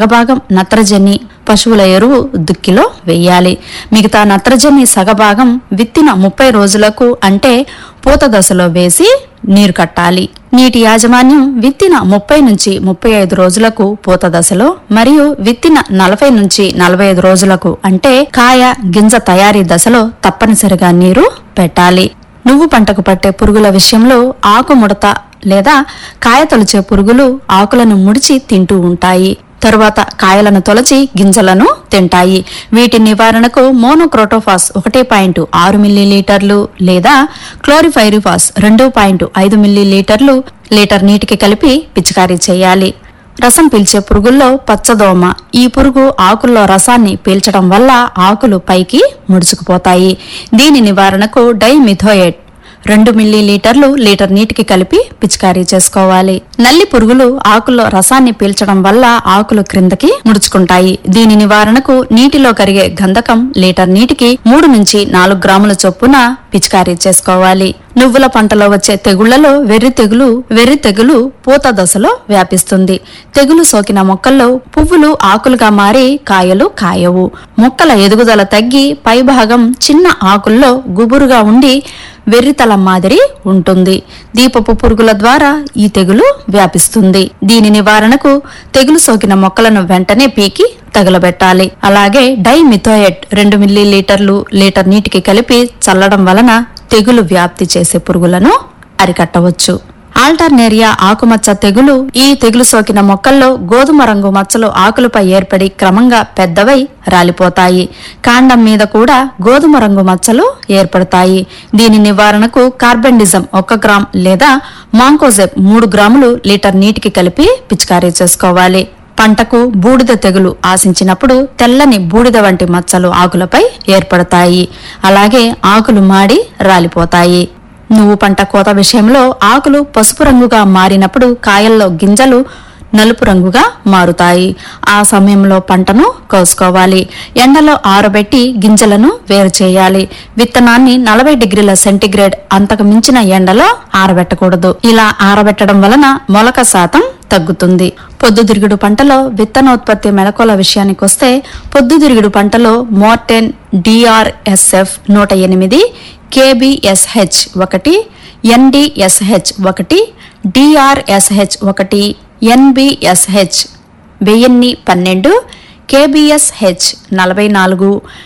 సగభాగం నత్రజని పశువుల ఎరువు దుక్కిలో వేయాలి మిగతా నత్రజని సగభాగం విత్తిన ముప్పై రోజులకు అంటే పూత దశలో వేసి నీరు కట్టాలి నీటి యాజమాన్యం విత్తిన ముప్పై నుంచి ముప్పై ఐదు రోజులకు పూత దశలో మరియు విత్తిన నలభై నుంచి నలభై ఐదు రోజులకు అంటే కాయ గింజ తయారీ దశలో తప్పనిసరిగా నీరు పెట్టాలి నువ్వు పంటకు పట్టే పురుగుల విషయంలో ఆకు ముడత లేదా కాయ తొలిచే పురుగులు ఆకులను ముడిచి తింటూ ఉంటాయి తరువాత కాయలను తొలచి గింజలను తింటాయి వీటి నివారణకు మోనోక్రోటోఫాస్ ఒకటి పాయింట్ ఆరు మిల్లీలీటర్లు లేదా క్లోరిఫైరిఫాస్ రెండు పాయింట్ ఐదు మిల్లీలీటర్లు లీటర్ నీటికి కలిపి పిచికారీ చేయాలి రసం పీల్చే పురుగుల్లో పచ్చదోమ ఈ పురుగు ఆకుల్లో రసాన్ని పీల్చడం వల్ల ఆకులు పైకి ముడుచుకుపోతాయి దీని నివారణకు డైమిథోయేట్ రెండు మిల్లీలీటర్లు లీటర్ నీటికి కలిపి పిచికారీ చేసుకోవాలి నల్లి పురుగులు ఆకుల్లో రసాన్ని పీల్చడం వల్ల ఆకులు క్రిందకి ముడుచుకుంటాయి దీని నివారణకు నీటిలో కరిగే గంధకం లీటర్ నీటికి మూడు నుంచి నాలుగు గ్రాముల చొప్పున పిచికారీ చేసుకోవాలి నువ్వుల పంటలో వచ్చే తెగుళ్లలో వెర్రి తెగులు వెర్రి తెగులు పూత దశలో వ్యాపిస్తుంది తెగులు సోకిన మొక్కల్లో పువ్వులు ఆకులుగా మారి కాయలు కాయవు మొక్కల ఎదుగుదల తగ్గి పైభాగం చిన్న ఆకుల్లో గుబురుగా ఉండి వెర్రితల మాదిరి ఉంటుంది దీపపు పురుగుల ద్వారా ఈ తెగులు వ్యాపిస్తుంది దీని నివారణకు తెగులు సోకిన మొక్కలను వెంటనే పీకి తగలబెట్టాలి అలాగే డైమిథోయెట్ రెండు మిల్లీలీటర్లు లీటర్ నీటికి కలిపి చల్లడం వలన తెగులు వ్యాప్తి చేసే పురుగులను అరికట్టవచ్చు ఆల్టర్నేరియా ఆకుమచ్చ తెగులు ఈ తెగులు సోకిన మొక్కల్లో గోధుమ రంగు మచ్చలు ఆకులపై ఏర్పడి క్రమంగా పెద్దవై రాలిపోతాయి కాండం మీద కూడా గోధుమ రంగు మచ్చలు ఏర్పడతాయి దీని నివారణకు కార్బెండిజం ఒక గ్రామ్ లేదా మాంకోజెబ్ మూడు గ్రాములు లీటర్ నీటికి కలిపి పిచికారీ చేసుకోవాలి పంటకు బూడిద తెగులు ఆశించినప్పుడు తెల్లని బూడిద వంటి మచ్చలు ఆకులపై ఏర్పడతాయి అలాగే ఆకులు మాడి రాలిపోతాయి నువ్వు పంట కోత విషయంలో ఆకులు పసుపు రంగుగా మారినప్పుడు కాయల్లో గింజలు నలుపు రంగుగా మారుతాయి ఆ సమయంలో పంటను కోసుకోవాలి ఎండలో ఆరబెట్టి గింజలను వేరు చేయాలి విత్తనాన్ని నలభై డిగ్రీల సెంటీగ్రేడ్ అంతకు మించిన ఎండలో ఆరబెట్టకూడదు ఇలా ఆరబెట్టడం వలన మొలక శాతం తగ్గుతుంది పొద్దుతిరుగుడు పంటలో విత్తనోత్పత్తి మెళకువల విషయానికొస్తే పొద్దుతిరుగుడు పంటలో మోర్టెన్ డిఆర్ఎస్ఎఫ్ నూట ఎనిమిది కేబిఎస్హెచ్ ఒకటి ఎన్డిఎస్హెచ్ ఒకటి డిఆర్ఎస్హెచ్ ఒకటి ఎన్బిఎస్హెచ్ వెయ్యిన్ని పన్నెండు కేబిఎస్హెచ్ నలభై నాలుగు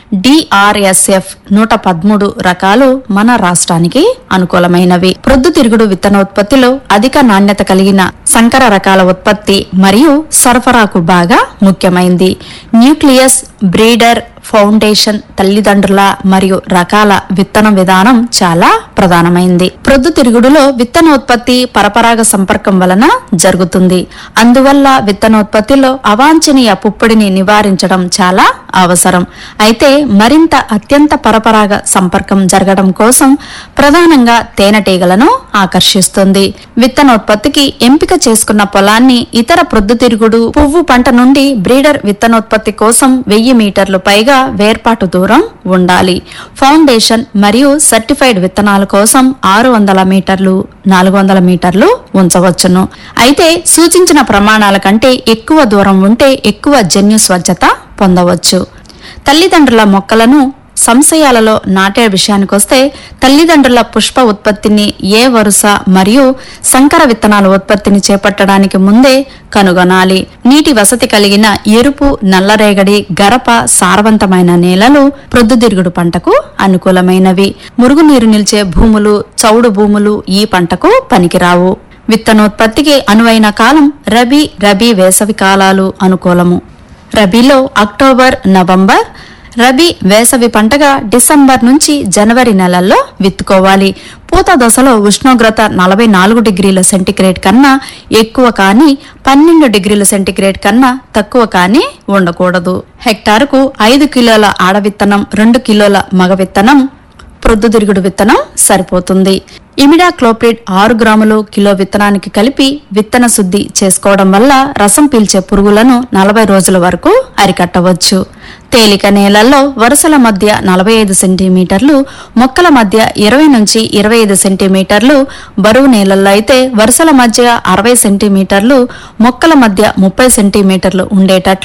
డిఆర్ఎస్ఎఫ్ నూట పదమూడు రకాలు మన రాష్ట్రానికి అనుకూలమైనవి ప్రొద్దుతిరుగుడు విత్తనోత్పత్తిలో అధిక నాణ్యత కలిగిన సంకర రకాల ఉత్పత్తి మరియు సరఫరాకు బాగా ముఖ్యమైంది న్యూక్లియస్ బ్రీడర్ ఫౌండేషన్ తల్లిదండ్రుల మరియు రకాల విత్తన విధానం చాలా ప్రధానమైంది ప్రొద్దుతిరుగుడులో విత్తనోత్పత్తి పరపరాగ సంపర్కం వలన జరుగుతుంది అందువల్ల విత్తనోత్పత్తిలో అవాంఛనీయ పుప్పొడిని నివారించడం చాలా అవసరం అయితే మరింత అత్యంత పరపరాగ సంపర్కం జరగడం కోసం ప్రధానంగా తేనెటీగలను ఆకర్షిస్తుంది విత్తనోత్పత్తికి ఎంపిక చేసుకున్న పొలాన్ని ఇతర ప్రొద్దుతిరుగుడు పువ్వు పంట నుండి బ్రీడర్ విత్తనోత్పత్తి కోసం వెయ్యి మీటర్లు పైగా వేర్పాటు దూరం ఉండాలి ఫౌండేషన్ మరియు సర్టిఫైడ్ విత్తనాల కోసం ఆరు వందల మీటర్లు నాలుగు వందల మీటర్లు ఉంచవచ్చును అయితే సూచించిన ప్రమాణాల కంటే ఎక్కువ దూరం ఉంటే ఎక్కువ జన్యు స్వచ్ఛత పొందవచ్చు తల్లిదండ్రుల మొక్కలను సంశయాలలో నాటే విషయానికొస్తే తల్లిదండ్రుల పుష్ప ఉత్పత్తిని ఏ వరుస మరియు సంకర విత్తనాల ఉత్పత్తిని చేపట్టడానికి ముందే కనుగొనాలి నీటి వసతి కలిగిన ఎరుపు నల్లరేగడి గరప సారవంతమైన నేలలు ప్రొద్దుతిరుగుడు పంటకు అనుకూలమైనవి మురుగునీరు నిలిచే భూములు చౌడు భూములు ఈ పంటకు పనికిరావు విత్తనోత్పత్తికి అనువైన కాలం రబీ రబీ వేసవి కాలాలు అనుకూలము రబీలో అక్టోబర్ నవంబర్ రబీ వేసవి పంటగా డిసెంబర్ నుంచి జనవరి నెలల్లో విత్తుకోవాలి పూత దశలో ఉష్ణోగ్రత నలభై నాలుగు డిగ్రీల సెంటీగ్రేడ్ కన్నా ఎక్కువ కానీ పన్నెండు డిగ్రీల సెంటీగ్రేడ్ కన్నా తక్కువ కానీ ఉండకూడదు హెక్టారుకు ఐదు కిలోల ఆడ విత్తనం రెండు కిలోల మగ విత్తనం ప్రొద్దుతిరుగుడు విత్తనం సరిపోతుంది ఇమిడా క్లోప్రిడ్ ఆరు గ్రాములు కిలో విత్తనానికి కలిపి విత్తన శుద్ధి చేసుకోవడం వల్ల రసం పీల్చే పురుగులను నలభై రోజుల వరకు అరికట్టవచ్చు తేలిక నేలల్లో వరుసల మధ్య నలభై ఐదు సెంటీమీటర్లు మొక్కల మధ్య ఇరవై నుంచి ఇరవై ఐదు సెంటీమీటర్లు బరువు నేలల్లో అయితే వరుసల మధ్య అరవై సెంటీమీటర్లు మొక్కల మధ్య ముప్పై సెంటీమీటర్లు ఉండేటట్లు